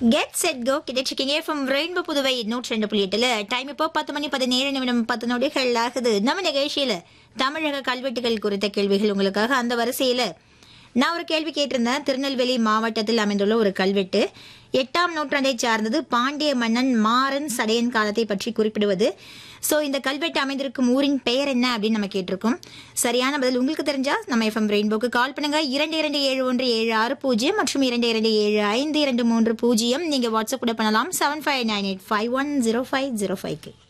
get set go கிடைச்சிருக்கீங்க from rainbow Puduvai நூற்றி ரெண்டு புள்ளி எட்டுல டைம் இப்போ பத்து மணி பதினேழு நிமிடம் பத்து நொடிகள் ஆகுது நம்ம நிகழ்ச்சியில தமிழக கல்வெட்டுகள் குறித்த கேள்விகள் உங்களுக்காக அந்த வரிசையில நான் ஒரு கேள்வி கேட்டிருந்தேன் திருநெல்வேலி மாவட்டத்தில் அமைந்துள்ள ஒரு கல்வெட்டு எட்டாம் நூற்றாண்டை சார்ந்தது பாண்டிய மன்னன் மாறன் சடையன் காலத்தை பற்றி குறிப்பிடுவது ஸோ இந்த கல்வெட்டு அமைந்திருக்கும் ஊரின் பெயர் என்ன அப்படின்னு நம்ம கேட்டிருக்கோம் சரியான பதில் உங்களுக்கு தெரிஞ்சா நம்ம எஃப்எம் ரெயின்போக்கு கால் பண்ணுங்க இரண்டு இரண்டு ஏழு ஒன்று ஏழு ஆறு பூஜ்ஜியம் மற்றும் இரண்டு இரண்டு ஏழு ஐந்து இரண்டு மூன்று பூஜ்ஜியம் நீங்க வாட்ஸ்அப் கூட பண்ணலாம் seven five nine eight five one zero five zero ஃபைவ்க்கு